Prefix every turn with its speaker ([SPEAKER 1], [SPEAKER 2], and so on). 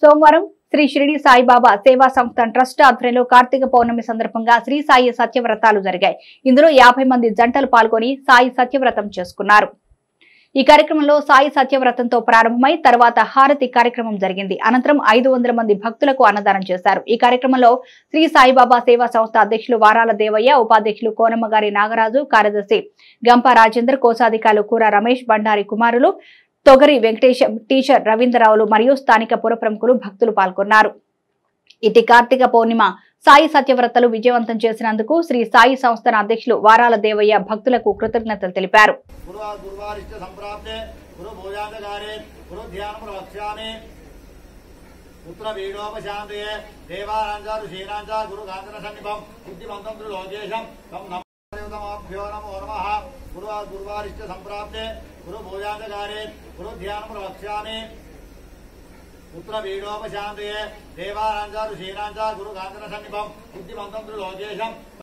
[SPEAKER 1] సోమవారం శ్రీ షిరిడి సాయిబాబా సేవా సంస్థ ట్రస్ట్ ఆధ్వర్యంలో కార్తీక పౌర్ణమి సందర్భంగా శ్రీ సాయి సత్యవ్రతాలు జరిగాయి ఇందులో యాభై మంది జంటలు పాల్గొని సాయి సత్యవ్రతం చేసుకున్నారు ఈ కార్యక్రమంలో సాయి సత్యవ్రతంతో ప్రారంభమై తర్వాత హారతి కార్యక్రమం జరిగింది అనంతరం ఐదు వందల మంది భక్తులకు అన్నదానం చేశారు ఈ కార్యక్రమంలో శ్రీ సాయిబాబా సేవా సంస్థ అధ్యక్షులు వారాల దేవయ్య ఉపాధ్యక్షులు కోనమ్మగారి నాగరాజు కార్యదర్శి గంప రాజేందర్ కోశాధికారులు కూర రమేష్ బండారి కుమారులు తొగరి వెంకటేశం టీచర్ రవీంద్రరావులు మరియు స్థానిక పుర ప్రముఖులు భక్తులు పాల్గొన్నారు ఇటు కార్తీక పౌర్ణిమ సాయి సత్యవ్రతలు విజయవంతం చేసినందుకు శ్రీ సాయి సంస్థల అధ్యక్షులు వారాల దేవయ్య భక్తులకు కృతజ్ఞతలు తెలిపారు
[SPEAKER 2] గురువా గురువారిష్ట సంప్రాప్తే గురు భోజాంతకారే గురు ధ్యానం ప్రవక్ష్యామి పుత్ర వీడోపశాంతయే దేవానాంచ ఋషీనాంచ గురు గాంధన సన్నిభం బుద్ధిమంతం త్రిలోకేశం తం నమోభ్యో నమో నమః గురువా గురువారిష్ట సంప్రాప్తే గురు భోజాంతకారే గురు ధ్యానం ప్రవక్ష్యామి పుత్ర వీడోపశాంతయే దేవానాంచ ఋషీనాంచ గురు గాంధన సన్నిభం బుద్ధిమంతం త్రిలోకేశం